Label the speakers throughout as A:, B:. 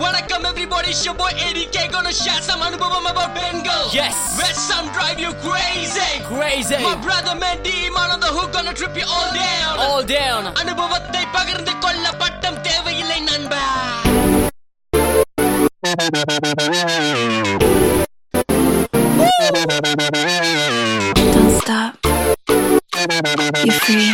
A: Welcome everybody, it's your boy ADK gonna share some anubhavam about Bengal.
B: Yes.
A: Where some drive you crazy.
B: Crazy.
A: My brother Mendy, man on the hook gonna trip you all down.
B: All down.
A: அனுபவத்தை பகிர்ந்து கொள்ள பட்டம் தேவையில்லை நண்பா
C: Don't stop. You're free.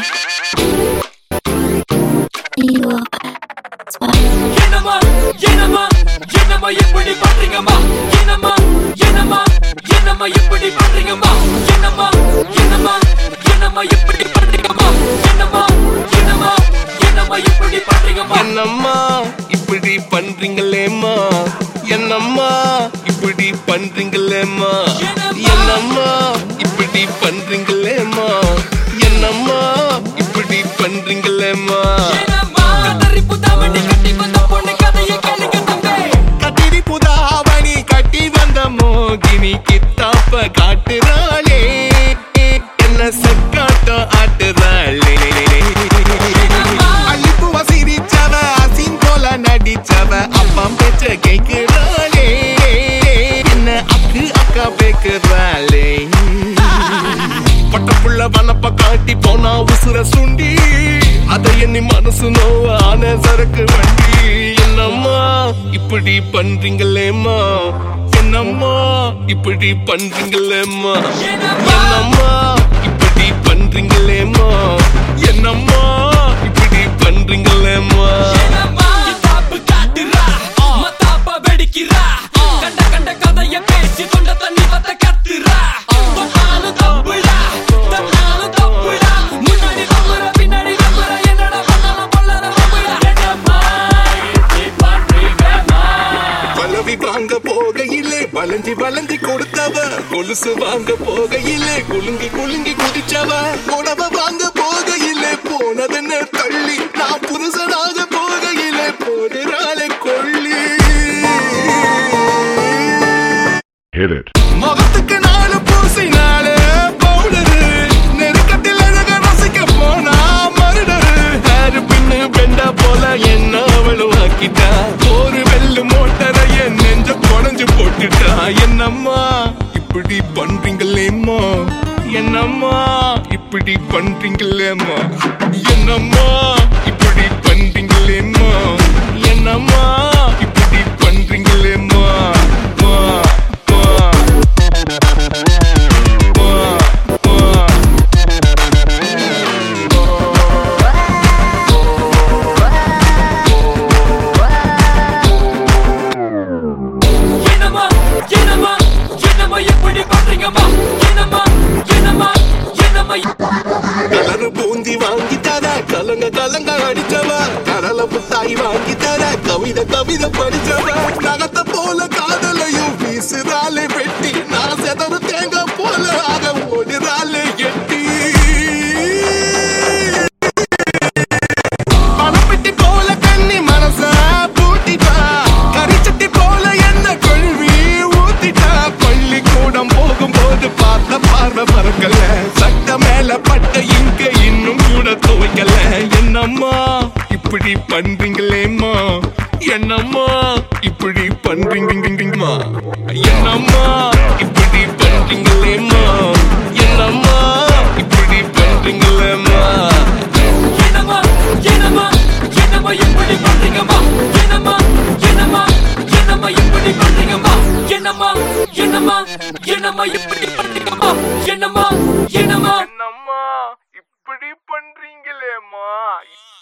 C: You are
B: என்னம்மா என்னம்மா என்னம்மா எப்படி பண்றீங்கம்மா என்னம்மா என்னம்மா என்னம்மா எப்படி பண்றீங்கம்மா என்னம்மா என்னம்மா என்னம்மா எப்படி பண்றீங்கம்மா என்னம்மா என்னம்மா என்னம்மா எப்படி பண்றீங்கம்மா
D: என்னம்மா இப்படி பண்றீங்களேம்மா என்னம்மா இப்படி பண்றீங்களேம்மா என்னம்மா இப்படி பண்றீங்களேம்மா என்னம்மா இப்படி பண்றீங்களேம்மா
B: என்னம்மா கதறி புதாவணி கட்டி வந்த பொண்ணு கதையை கேளுங்க தம்பி
D: கத்திரி புதாவணி கட்டி வந்த மோகினி கித்தாப்ப காட்டுறாளே என்ன செக்காட்டம் ஆட்டுறாளே அள்ளிப்பூவ சிரிச்சவ அசின் போல நடிச்சவ அப்பா பேச்ச கேக்குறாளே என்ன அக்கு அக்கா பேக்குறாளே பட்டப்புள்ள வனப்ப காட்டி போனா உசுர சுண்டி அதை எண்ணி மனசு நோவ ஆன சரக்கு வண்டி என்னம்மா இப்படி பண்றீங்களேம்மா என்னம்மா இப்படி பண்றீங்களேம்மா என்னம்மா இப்படி பண்றீங்களேம்மா என்னம்மா இப்படி பண்றீங்களேம்மா
B: என்னம்மா கிதாப்பு காட்டுறா மத்தாப்ப வெடிக்கிறா கண்ட கண்ட கதைய பேசி தொண்ட தண்ணி வத்த கத்துறா தொட்டாலும் தப்புடா தட்டாலும் தப்புடா முன்னாடி நம்புற பின்னாடி நம்புற என்னடா பண்ணாலும் பொல்லாத நம்புடா என்னம்மா இப்படி பண்றீங்கம்மா
D: பலவி வாங்க போகையிலே வளைஞ்சி வளைஞ்சி கொடுத்தவ கொலுசு வாங்க போகையிலே குலுங்கி குலுங்கி குதிச்சவ உணவ வாங்க போகையிலே போனதுன்னு தள்ளி நான் புருஷனாக போகையிலே போடுறாளே கொள்ளி
E: Hit it.
D: முகத்துக்கு நாலு பூசினாலே பவுடரு நெருக்கத்தில் அழக ரசிக்க போனா மருடரு ஹேரு பின்னு பெண்டா போல என்ன அவளும் ஆக்கிட்டா ஒரு வெள்ளு மோட்டரை என் நெஞ்ச குடஞ்சு போட்டுட்டா என்னம்மா இப்படி பண்றீங்களேம்மா என்னம்மா இப்படி பண்றீங்களேம்மா என்னம்மா இப்படி பண்றீங்களேம்மா என்னம்மா இப்படி பண்றீங்களேம்மா மா, மா.
B: என்னம்மா என்னம்மா என்னம்மா எப்படி பண்றீங்கம்மா என்னம்மா என்னம்மா என்னம்மா
D: கலரு பூந்தி வாங்கி தர கலங்க கலங்க அடிச்சவ கடல புத்தாய் வாங்கி தர கவிதை கவிதை படிச்சவ நகத்த போல காதலையும் வீசுறாளே வெட்டி நான் செதறு தேங்காய் போல ஆக ஓடுறாளே எட்டி பணப்பெட்டி போல கண்ணி மனச பூட்டிட்டா கரிச்சட்டி போல என்ன கழுவி ஊத்திட்டா பள்ளிக்கூடம் போகும்போது பார்த்த பார்வை பறக்கல சட்ட மேல பட்ட இங்க இன்னும் கூட துவைக்கல என்னம்மா இப்படி பண்றீங்களேம்மா என்னம்மா இப்படி பண்றீங்கம்மா என்னம்மா இப்படி பண்றீங்களேம்மா என்னம்மா இப்படி பண்றீங்களேம்மா
B: என்னம்மா என்னம்மா என்னம்மா எப்படி பண்றீங்கம்மா என்னம்மா என்னம்மா என்னம்மா எப்படி பண்றீங்கம்மா என்னம்மா என்னம்மா என்னம்மா எப்படி பண்றீங்கம்மா என்னம்மா என்னம்மா
D: என்னம்மா இப்படி பண்றீங்களேம்மா